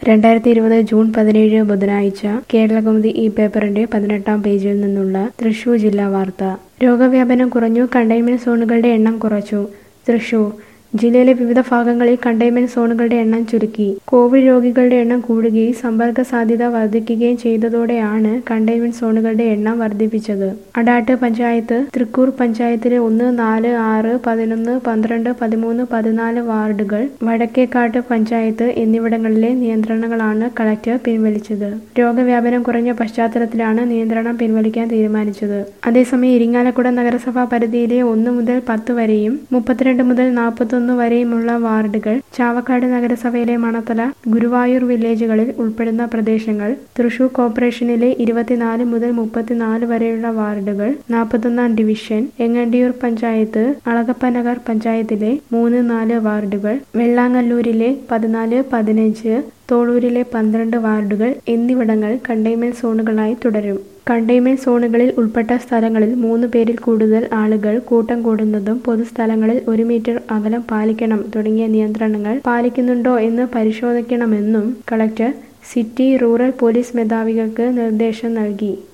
രണ്ടായിരത്തി ഇരുപത് ജൂൺ പതിനേഴ് ബുധനാഴ്ച കേരളകൗമുദി ഈ പേപ്പറിന്റെ പതിനെട്ടാം പേജിൽ നിന്നുള്ള തൃശൂർ ജില്ലാ വാർത്ത രോഗവ്യാപനം കുറഞ്ഞു കണ്ടെയ്ൻമെന്റ് സോണുകളുടെ എണ്ണം കുറച്ചു തൃശൂർ ജില്ലയിലെ വിവിധ ഭാഗങ്ങളിൽ കണ്ടെയ്ൻമെന്റ് സോണുകളുടെ എണ്ണം ചുരുക്കി കോവിഡ് രോഗികളുടെ എണ്ണം കൂടുകയും സമ്പർക്ക സാധ്യത വർദ്ധിക്കുകയും ചെയ്തതോടെയാണ് കണ്ടെയ്ൻമെന്റ് സോണുകളുടെ എണ്ണം വർദ്ധിപ്പിച്ചത് അടാട്ട് പഞ്ചായത്ത് തൃക്കൂർ പഞ്ചായത്തിലെ ഒന്ന് നാല് ആറ് പതിനൊന്ന് പന്ത്രണ്ട് പതിമൂന്ന് പതിനാല് വാർഡുകൾ വടക്കേക്കാട്ട് പഞ്ചായത്ത് എന്നിവിടങ്ങളിലെ നിയന്ത്രണങ്ങളാണ് കളക്ടർ പിൻവലിച്ചത് രോഗവ്യാപനം കുറഞ്ഞ പശ്ചാത്തലത്തിലാണ് നിയന്ത്രണം പിൻവലിക്കാൻ തീരുമാനിച്ചത് അതേസമയം ഇരിങ്ങാലക്കുട നഗരസഭാ പരിധിയിലെ ഒന്ന് മുതൽ പത്ത് വരെയും മുപ്പത്തിരണ്ട് മുതൽ നാൽപ്പത്തൊന്ന് വരെയുമുള്ള വാർഡുകൾ ചാവക്കാട് നഗരസഭയിലെ മണത്തല ഗുരുവായൂർ വില്ലേജുകളിൽ ഉൾപ്പെടുന്ന പ്രദേശങ്ങൾ തൃശൂർ കോർപ്പറേഷനിലെ ഇരുപത്തിനാല് മുതൽ മുപ്പത്തിനാല് വരെയുള്ള വാർഡുകൾ നാൽപ്പത്തൊന്നാം ഡിവിഷൻ എങ്ങണ്ടിയൂർ പഞ്ചായത്ത് അളഗപ്പനഗർ പഞ്ചായത്തിലെ മൂന്ന് നാല് വാർഡുകൾ വെള്ളാങ്ങല്ലൂരിലെ പതിനാല് പതിനഞ്ച് തോളൂരിലെ പന്ത്രണ്ട് വാർഡുകൾ എന്നിവിടങ്ങൾ കണ്ടെയ്ൻമെന്റ് സോണുകളായി തുടരും കണ്ടെയ്ൻമെന്റ് സോണുകളിൽ ഉൾപ്പെട്ട സ്ഥലങ്ങളിൽ മൂന്ന് പേരിൽ കൂടുതൽ ആളുകൾ കൂട്ടം കൂടുന്നതും പൊതുസ്ഥലങ്ങളിൽ ഒരു മീറ്റർ അകലം പാലിക്കണം തുടങ്ങിയ നിയന്ത്രണങ്ങൾ പാലിക്കുന്നുണ്ടോ എന്ന് പരിശോധിക്കണമെന്നും കളക്ടർ സിറ്റി റൂറൽ പോലീസ് മേധാവികൾക്ക് നിർദ്ദേശം നൽകി